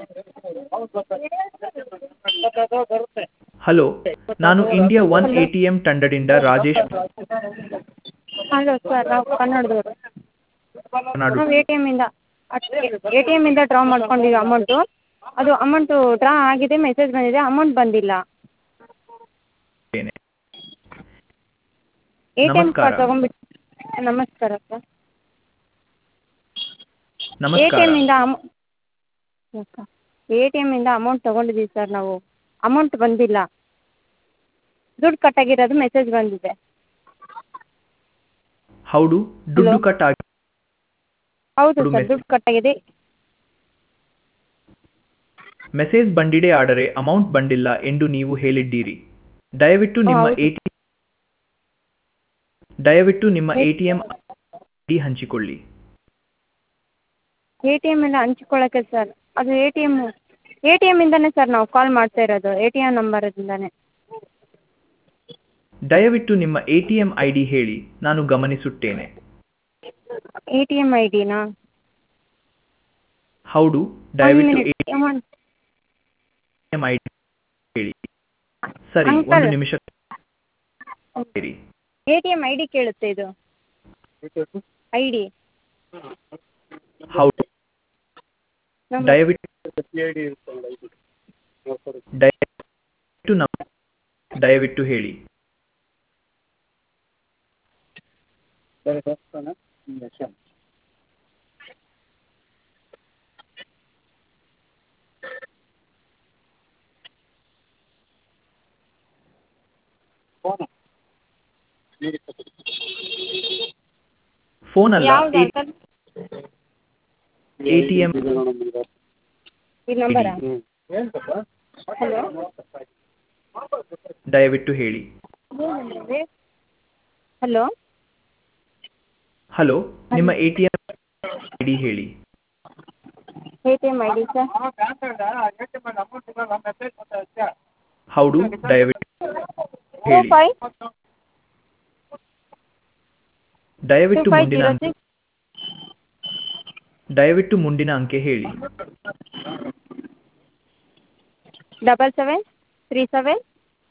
Hello ನಾನು India one A T M ತಂಡದಿಂದ Rajesh hello sir ನಾವು ಕನ್ನಡದವರು ಮಾತನಾಡು ನಾವು ಎ ಟಿ ಎಮ್ಮಿಂದ ಎ ಟಿ ಎಮ್ಮಿಂದ ಡ್ರಾ ಮಾಡ್ಕೊಂಡಿವಿ ಅಮೌಂಟು ಅದು ಅಮೌಂಟು ಡ್ರಾ ಆಗಿದೆ ಮೆಸೇಜ್ ಬಂದಿದೆ ಅಮೌಂಟ್ ಬಂದಿಲ್ಲ ಎ ಟಿ ಎಮ್ ನಮಸ್ಕಾರ. ಕಾರ್ಡ್ ತೊಗೊಂಬಿಟ್ಟು ನಮಸ್ಕಾರ ಸರ್ ಎ ಟಿ ನಮಸ್ಕಾರ ಎಮ್ಮಿಂದ ಅಮೌ ಎ ಟಿ ಎಮ್ಮಿಂದ ಅಮೌಂಟ್ ತೊಗೊಂಡಿದ್ದೀವಿ ಸರ್ ನಾವು ಅಮೌಂಟ್ ಬಂದಿಲ್ಲ ದುಡ್ಡು ಕಟ್ಟಾಗಿರೋದು ಮೆಸೇಜ್ ಬಂದಿದೆ ಹೌದು ದುಡ್ಡು Hello. ಕಟ್ ಆಗಿ ಹೌದು ದುಡ್ಡು ಸರ್ message- ದುಡ್ಡು ಕಟ್ಟಾಗಿದೆ ಮೆಸೇಜ್ ಬಂದಿದೆ ಆದರೆ ಅಮೌಂಟ್ ಬಂದಿಲ್ಲ ಎಂದು ನೀವು ಹೇಳಿದ್ದೀರಿ ದಯವಿಟ್ಟು ನಿಮ್ಮ ಹೌದು. ಎ ಟಿ ದಯವಿಟ್ಟು ನಿಮ್ಮ ಎ ಹೌದು. ಟಿ ಎಂ ಐಡಿ ಹಂಚಿಕೊಳ್ಳಿ ಎ ಟಿ ಎಮ್ ಎಲ್ಲ ಹಂಚ್ಕೊಳ್ಳೋಕ್ಕೆ ಸರ್ ಅದು A T M A T ಎಮ್ಮಿಂದನೇ ಸರ್ ನಾವು ಕಾಲ್ ಮಾಡ್ತಾ ಇರೋದು ಎ ಟಿ ಎಮ್ ನಂಬರಿಂದನೇ ದಯವಿಟ್ಟು ನಿಮ್ಮ A T M I D ಹೇಳಿ ನಾನು ಗಮನಿಸುತ್ತೇನೆ ಎ ಟಿ ಎಮ್ ಐ ಡಿನಾ ಹೌದು ದಯವಿಟ್ಟು A T amount M I D ಹೇಳಿ ಸರಿ Uncle. ಒಂದು ನಿಮಿಷ ಇರಿ. A T M I D ಕೇಳುತ್ತೆ ಇದು ಐ ಡಿ ಹೌದು ನಮ್ಮ ದಯವಿಟ್ಟು ದಯವಿಟ್ಟು ನಮ್ಮ ದಯವಿಟ್ಟು ಹೇಳಿ ಫೋನ್ ಅಲ್ಲ ಯಾವ್ದು ಅಂಕಲ್ ಎ ಟಿ ಎಂ ಈ ನಂಬರಾ ಹಲೋ ದಯವಿಟ್ಟು ಹೇಳಿ ಹಲೋ ಹಲೋ ನಿಮ್ಮ A T M I D ಹೇಳಿ A T M I D sir ಹೌದು ದಯವಿಟ್ಟು ಟೂ ಹೇಳಿ ಫೈವ್ ದಯವಿಟ್ಟು ಟೂ ಫೈವ್ ಮುಂದಿನ ಜೀರೋ ಅಂಕೆ ಸಿಕ್ಸ್ ದಯವಿಟ್ಟು ಮುಂದಿನ ಅಂಕೆ ಹೇಳಿ ಡಬಲ್ ಸೆವೆನ್ ತ್ರೀ ಸೆವೆನ್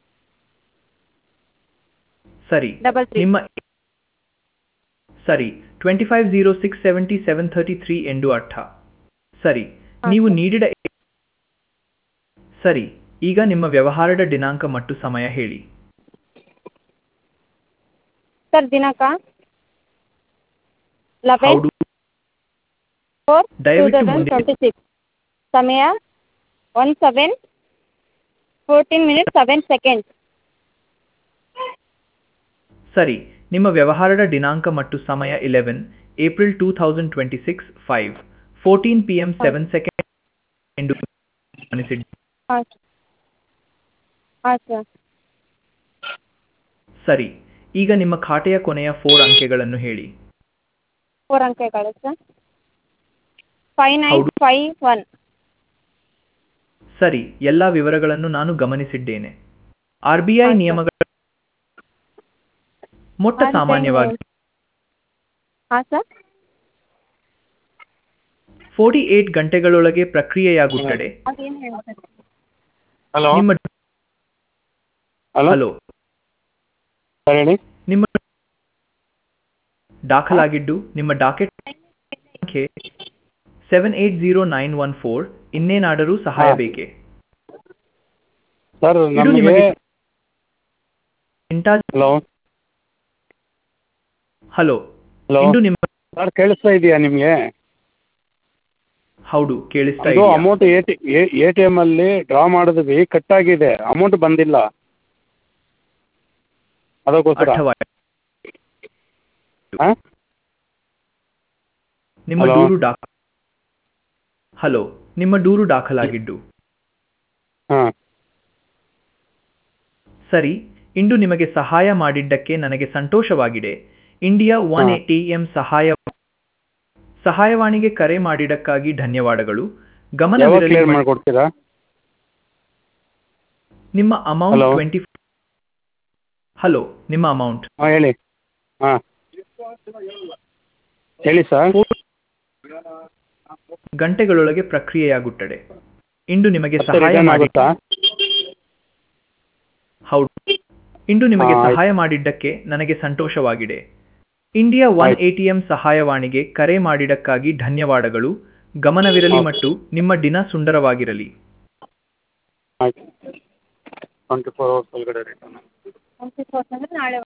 ಸರಿ ಡಬಲ್ ತ್ರೀ ನಿಮ್ಮ ಸರಿ twenty five zero six seventy seven thirty three ಎಂದು ಅರ್ಥ ಸರಿ ನೀವು ನೀಡಿದ ಸರಿ ಈಗ ನಿಮ್ಮ ವ್ಯವಹಾರದ ದಿನಾಂಕ ಮತ್ತು ಸಮಯ ಹೇಳಿ ಸರ್ ದಿನಾಂಕ ಲೆವೆನ್ ಹೌದು ಫೋರ್ ಟೂ ದಯವಿಟ್ಟು ತೌಸಂಡ್ ಮುಂದೆ ಟ್ವೆಂಟಿ ಸಿಕ್ಸ್ ಸಮಯ one seven fourteen minutes seven seconds ಸರಿ ನಿಮ್ಮ ವ್ಯವಹಾರದ ದಿನಾಂಕ ಮತ್ತು ಸಮಯ eleven April two thousand twenty six five fourteen P M seven second ಎಂದು ಗಮನಿಸಿದ್ದೀರಿ. ಹಾಂ ಹಾಂ ಸರ್ ಸರಿ ಈಗ ನಿಮ್ಮ ಖಾತೆಯ ಕೊನೆಯ ಫೋರ್ ಅಂಕೆಗಳನ್ನು ಹೇಳಿ ಫೋರ್ ಅಂಕೆಗಳು ಸರ್ ಫೈವ್ ನೈನ್ ಹೌದು. ಫೈವ್ ಒನ್ ಸರಿ ಎಲ್ಲ ವಿವರಗಳನ್ನು ನಾನು ಗಮನಿಸಿದ್ದೇನೆ ಆರ್ ಬಿ ಐ ಹಾಂ, ಸರ್. ನಿಯಮಗಳ ಮೊಟ್ಟ RBI ಸಾಮಾನ್ಯವಾಗಿ ಹಾಂ ಸರ್ ಫೋರ್ಟಿ ಏಟ್ ಗಂಟೆಗಳೊಳಗೆ ಪ್ರಕ್ರಿಯೆಯಾಗುತ್ತದೆ ಅದೇನು ಹೇಳ್ತಾರೆ ಹಲೋ ನಿಮ್ಮ ಹಲೋ ಹಲೋ ಸರ್ ಹೇಳಿ ನಿಮ್ಮ ದಾಖಲಾಗಿದ್ದು ನಿಮ್ಮ ಡಾಕೆಟ್ ಸಂಖ್ಯೆ seven eight zero nine one four ಇನ್ನೇನಾದರೂ ಸಹಾಯ ಹಾ. ಬೇಕೇ ಸರ್ ಇದು ನಮಗೆ ನಿಮಗೆ ಇಂಟಾ ಹಲೋ ಹಲೋ ಹಲೋ ಇಂದು ನಿಮ್ಮ ಸರ್ ಕೇಳಿಸ್ತಾ ಇದೆಯಾ ನಿಮಗೆ ಹೌದು ಕೇಳಿಸ್ತಾ ಅದು ಇದೆಯಾ amount A T A T M ಅಲ್ಲಿ ಡ್ರಾ ಮಾಡಿದ್ವಿ ಕಟ್ ಆಗಿದೆ ಅಮೌಂಟ್ ಬಂದಿಲ್ಲ ಅದಕ್ಕೋಸ್ಕರ ಅರ್ಥವಾಯಿತು ಹಾಂ ನಿಮ್ಮ ಹಲೋ. ದೂರು ದಾಖ ಹಲೋ ನಿಮ್ಮ ದೂರು ದಾಖಲಾಗಿದ್ದು ಹಾಂ ಸರಿ ಇಂದು ನಿಮಗೆ ಸಹಾಯ ಮಾಡಿದ್ದಕ್ಕೆ ನನಗೆ ಸಂತೋಷವಾಗಿದೆ ಇಂಡಿಯಾ ಒನ್ ಹಾ. ಎಟಿ ಎಂ ಸಹಾಯ ಸಹಾಯವಾಣಿಗೆ ಕರೆ ಮಾಡಿದ್ದಕ್ಕಾಗಿ ಧನ್ಯವಾದಗಳು ಯಾವಾಗ ಗಮನವಿರಲಿ ಕ್ಲಿಯರ್ ಮ- ಮಾಡಿಕೊಡ್ತೀರಾ ನಿಮ್ಮ ಅಮೌಂಟ್ Hello. ಟ್ವೆಂಟಿ ಹಲೋ ನಿಮ್ಮ ಅಮೌಂಟ್ ಹಾಂ ಹೇಳಿ ಹಾಂ ಹೇಳಿ ಸರ್ ಗಂಟೆಗಳೊಳಗೆ ಪ್ರಕ್ರಿಯೆಯಾಗುತ್ತದೆ ಇಂದು ನಿಮಗೆ ಮತ್ತೆ ಸಹಾಯ ರಿಟರ್ನ್ ಮಾಡಿ ಆಗುತ್ತಾ ಹೌದು ಇಂದು ನಿಮಗೆ ಹಾ, ಆಯ್ತು. ಸಹಾಯ ಮಾಡಿದ್ದಕ್ಕೆ ನನಗೆ ಸಂತೋಷವಾಗಿದೆ ಇಂಡಿಯಾ ಒನ್ ಆಯ್ತು. ಎಟಿಎಂ ಸಹಾಯವಾಣಿಗೆ ಕರೆ ಮಾಡಿದ್ದಕ್ಕಾಗಿ ಧನ್ಯವಾದಗಳು ಗಮನವಿರಲಿ ಓಕೆ. ಮತ್ತು ನಿಮ್ಮ ದಿನ ಸುಂದರವಾಗಿರಲಿ ಆಯ್ತು ಟ್ವೆಂಟಿ ಫೋರ್ ಅವರ್ಸ್ ಒಳಗಡೆ ರಿಟರ್ನ್ ಟ್ವೆಂಟಿ ಫೋರ್ತ್ ಅಂದರೆ ನಾಳೆ